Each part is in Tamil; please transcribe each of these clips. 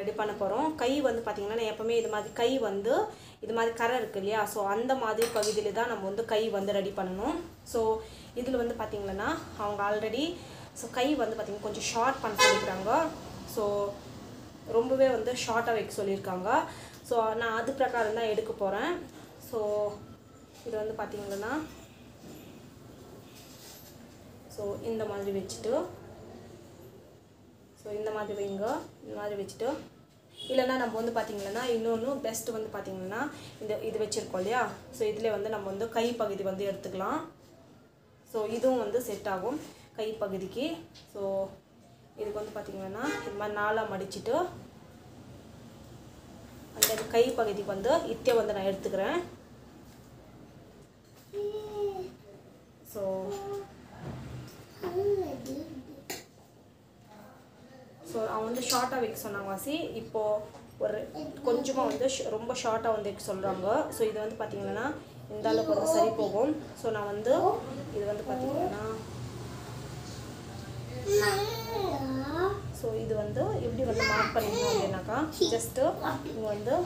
ரெடி பண்ண போகிறோம் கை வந்து பார்த்திங்கன்னா நான் எப்போவுமே இது மாதிரி கை வந்து இது மாதிரி கரை இருக்கு இல்லையா ஸோ அந்த மாதிரி பகுதியில் தான் நம்ம வந்து கை வந்து ரெடி பண்ணணும் ஸோ இதில் வந்து பார்த்திங்கன்னா அவங்க ஆல்ரெடி ஸோ கை வந்து பார்த்திங்கன்னா கொஞ்சம் ஷார்ட் பண்ண சொல்லிக்கிறாங்க ஸோ ரொம்பவே வந்து ஷார்ட்டாக வைக்க சொல்லியிருக்காங்க ஸோ நான் அது பிரகாரம் தான் எடுக்க போகிறேன் ஸோ இது வந்து பார்த்திங்கன்னா ஸோ இந்த மாதிரி வச்சுட்டு ஸோ இந்த மாதிரி வைங்க இந்த மாதிரி வச்சுட்டு இல்லைன்னா நம்ம வந்து பார்த்திங்கன்னா இன்னொன்று பெஸ்ட் வந்து பார்த்திங்கன்னா இந்த இது வச்சுருக்கோம் இல்லையா ஸோ இதில் வந்து நம்ம வந்து கை பகுதி வந்து எடுத்துக்கலாம் ஸோ இதுவும் வந்து செட் ஆகும் கை பகுதிக்கு ஸோ இதுக்கு வந்து பார்த்திங்கன்னா இது மாதிரி நாலாக மடிச்சிட்டு அந்த கை பகுதிக்கு வந்து இத்திய வந்து நான் எடுத்துக்கிறேன் ஸோ ஸோ அவன் வந்து ஷார்ட்டாக வைக்க சொன்னாங்க வாசி இப்போது ஒரு கொஞ்சமாக வந்து ஷ- ரொம்ப ஷார்ட்டாக வந்து வைக்க சொல்கிறாங்க ஸோ இது வந்து பார்த்திங்கன்னா இந்த அளவுக்கு வந்து சரி போகும் ஸோ நான் வந்து இது வந்து பார்த்திங்கன்னா ஸோ இது வந்து எப்படி வந்து மார்க் பண்ணிக்கணும் அப்படின்னாக்கா ஜஸ்ட்டு இங்கே வந்து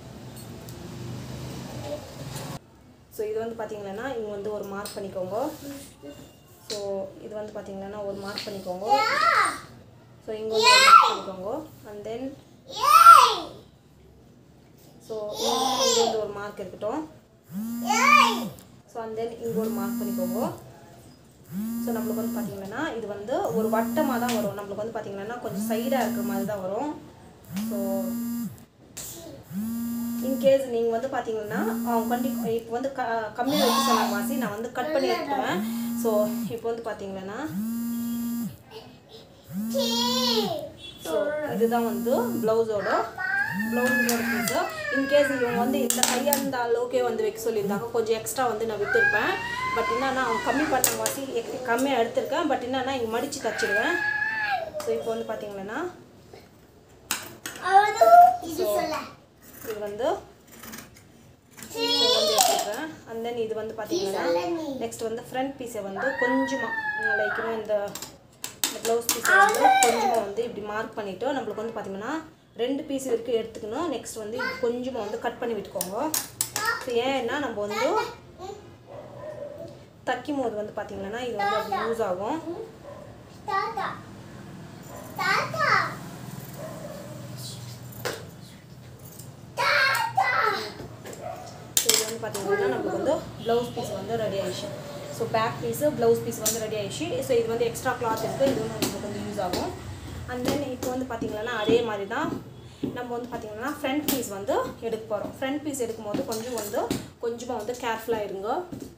ஸோ இது வந்து பார்த்தீங்கன்னா இங்கே வந்து ஒரு மார்க் பண்ணிக்கோங்க ஸோ இது வந்து பார்த்தீங்கன்னா ஒரு மார்க் பண்ணிக்கோங்க ஸோ இங்கே வந்து ஒரு மார்க் பண்ணிக்கோங்க அண்ட் தென் ஸோ இங்கே வந்து ஒரு மார்க் இருக்கட்டும் ஸோ அண்ட் தென் இங்கே ஒரு மார்க் பண்ணிக்கோங்க ஸோ நம்மளுக்கு வந்து பார்த்தீங்கன்னா இது வந்து ஒரு வட்டமாக தான் வரும் நம்மளுக்கு வந்து பார்த்தீங்கன்னா கொஞ்சம் சைடாக இருக்கிற மாதிரி தான் வரும் ஸோ இன்கேஸ் நீங்கள் வந்து பார்த்தீங்கன்னா அவங்க கண்டி இப்போ வந்து க கம்மியாக வைக்க சொன்னாங்க வாசி நான் வந்து கட் பண்ணி எடுத்துருவேன் ஸோ இப்போ வந்து பார்த்தீங்கன்னா ஸோ இதுதான் வந்து ப்ளவுஸோட ப்ளவுஸோட பீஸு இன்கேஸ் இவங்க வந்து இந்த கையாந்த அளவுக்கே வந்து வைக்க சொல்லியிருந்தாங்க கொஞ்சம் எக்ஸ்ட்ரா வந்து நான் விற்றுருப்பேன் பட் என்னன்னா அவங்க கம்மி பண்ண வாசி எக்- கம்மியாக எடுத்திருக்கேன் பட் என்னன்னா இங்கே மடித்து தச்சிடுவேன் ஸோ இப்போ வந்து பார்த்தீங்கன்னா இது வந்து இது வந்து எடுத்துக்கிறேன் அண்ட் தென் இது வந்து பார்த்தீங்கன்னா நெக்ஸ்ட் வந்து ஃப்ரண்ட் பீஸை வந்து கொஞ்சமாக லைக் இந்த இந்த ப்ளவுஸ் பீஸை வந்து கொஞ்சமாக வந்து இப்படி மார்க் பண்ணிவிட்டு நம்மளுக்கு வந்து பார்த்தீங்கன்னா ரெண்டு பீஸ் வரைக்கும் எடுத்துக்கணும் நெக்ஸ்ட் வந்து இது கொஞ்சமாக வந்து கட் பண்ணி விட்டுக்கோங்க ஸோ ஏன்னா நம்ம வந்து தைக்கும் போது வந்து பார்த்தீங்கன்னா இது வந்து அப்படி யூஸ் ஆகும் ஸோ இது வந்து பார்த்தீங்கன்னா நம்மளுக்கு வந்து ப்ளவுஸ் பீஸ் வந்து ரெடி ஆயிடுச்சு so back piece blouse piece வந்து ரெடி ஆயிடுச்சு ஸோ இது வந்து எக்ஸ்ட்ரா கிளாத் இருக்குது இது வந்து நம்மளுக்கு வந்து யூஸ் ஆகும் அண்ட் தென் இப்போ வந்து பார்த்தீங்கன்னா அதே மாதிரி தான் நம்ம வந்து பார்த்தீங்கன்னா ஃப்ரண்ட் பீஸ் வந்து எடுக்க போகிறோம் ஃப்ரண்ட் பீஸ் எடுக்கும்போது கொஞ்சம் வந்து கொஞ்சமாக வந்து கேர்ஃபுல்லாக இருங்க